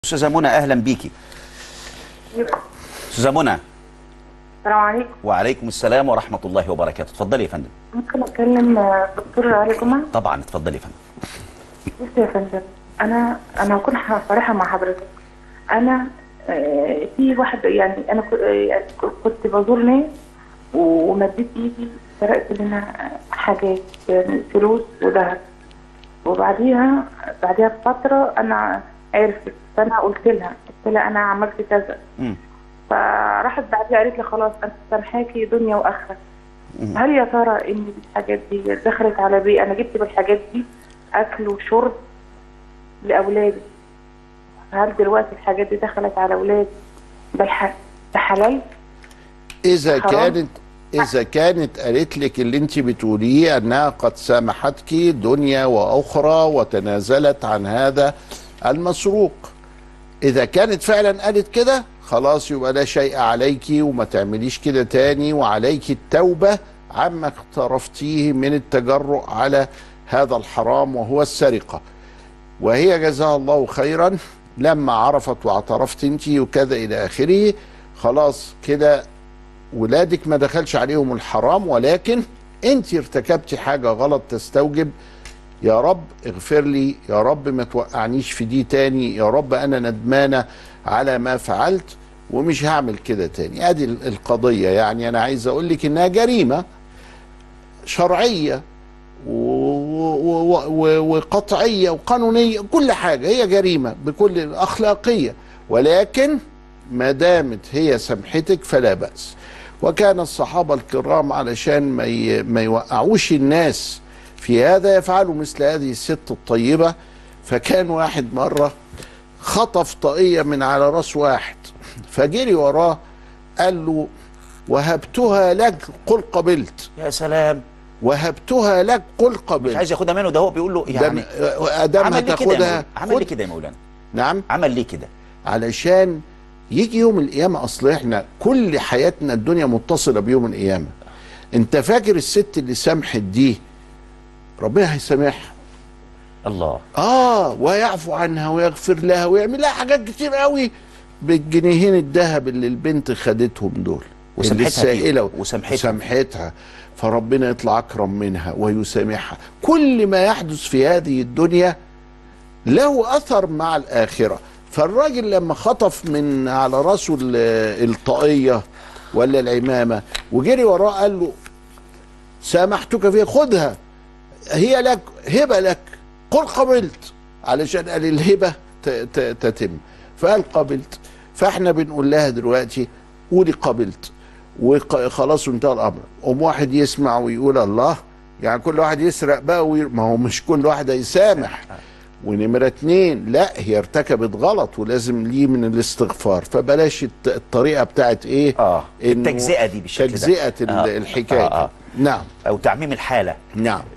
استاذه منى اهلا بيكي استاذه منى السلام عليكم وعليكم السلام ورحمه الله وبركاته اتفضلي يا فندم ممكن اتكلم آه، دكتور علي جمعه طبعا اتفضلي يا فندم بص يا فندم انا انا هكون ح- صريحه مع حضرتك انا آه، في واحد يعني انا ك- آه، يعني ك- كنت بزور ناس و- ومديت ايدي سرقت منها حاجات يعني فلوس وذهب وبعديها بعديها بفتره انا عرفت فانا قلت لها قلت لها انا عملت كذا مم. فراحت بعديها قالت لي خلاص انا سامحاكي دنيا واخره مم. هل يا ترى ان الحاجات دي دخلت على بي انا جبت بالحاجات دي اكل وشرب لاولادي هل دلوقتي الحاجات دي دخلت على اولادي ده الح- ده حلال إذا حرام. كانت إذا كانت قالت لك اللي أنت بتقوليه أنها قد سامحتك دنيا وأخرى وتنازلت عن هذا المسروق إذا كانت فعلا قالت كده خلاص يبقى لا شيء عليك وما تعمليش كده تاني وعليك التوبة عما اقترفتيه من التجرؤ على هذا الحرام وهو السرقة وهي جزاها الله خيرا لما عرفت واعترفت انت وكذا الى اخره خلاص كده ولادك ما دخلش عليهم الحرام ولكن انت ارتكبتي حاجه غلط تستوجب يا رب اغفر لي يا رب ما توقعنيش في دي تاني يا رب انا ندمانه على ما فعلت ومش هعمل كده تاني ادي ال- القضيه يعني انا عايز اقول لك انها جريمه شرعيه و- و- و- و- وقطعيه وقانونيه كل حاجه هي جريمه بكل اخلاقيه ولكن ما دامت هي سمحتك فلا باس وكان الصحابه الكرام علشان ما ي- ما يوقعوش الناس في هذا يفعلوا مثل هذه الست الطيبه فكان واحد مره خطف طاقيه من على راس واحد فجري وراه قال له وهبتها لك قل قبلت يا سلام وهبتها لك قل قبلت مش عايز ياخدها منه ده هو بيقول له يعني يعني ادام عمل ليه كده يا هتاخدها مولانا؟ عمل ليه خد- كده يا مولانا نعم عمل ليه كده علشان يجي يوم القيامة أصل إحنا كل حياتنا الدنيا متصلة بيوم القيامة أنت فاكر الست اللي سامحت دي ربنا هيسامحها الله آه ويعفو عنها ويغفر لها ويعمل لها حاجات كتير قوي بالجنيهين الذهب اللي البنت خدتهم دول وسامحتها اللي السائلة فيهم. وسامحتها. وسامحتها فربنا يطلع أكرم منها ويسامحها كل ما يحدث في هذه الدنيا له اثر مع الاخره فالراجل لما خطف من على راسه ال- الطاقيه ولا العمامه وجري وراه قال له سامحتك فيها خدها هي لك هبه لك قل قبلت علشان قال الهبه ت- ت- تتم فقال قبلت فاحنا بنقول لها دلوقتي قولي قبلت وخلاص انتهى الامر قوم واحد يسمع ويقول الله يعني كل واحد يسرق بقى وي... ما هو مش كل واحد هيسامح ونمرة اتنين لا هي ارتكبت غلط ولازم ليه من الاستغفار فبلاش الت- الطريقة بتاعت ايه اه إنه التجزئه دي بالشكل ده تجزئة ال- آه. الحكاية آه. آه. نعم او تعميم الحاله نعم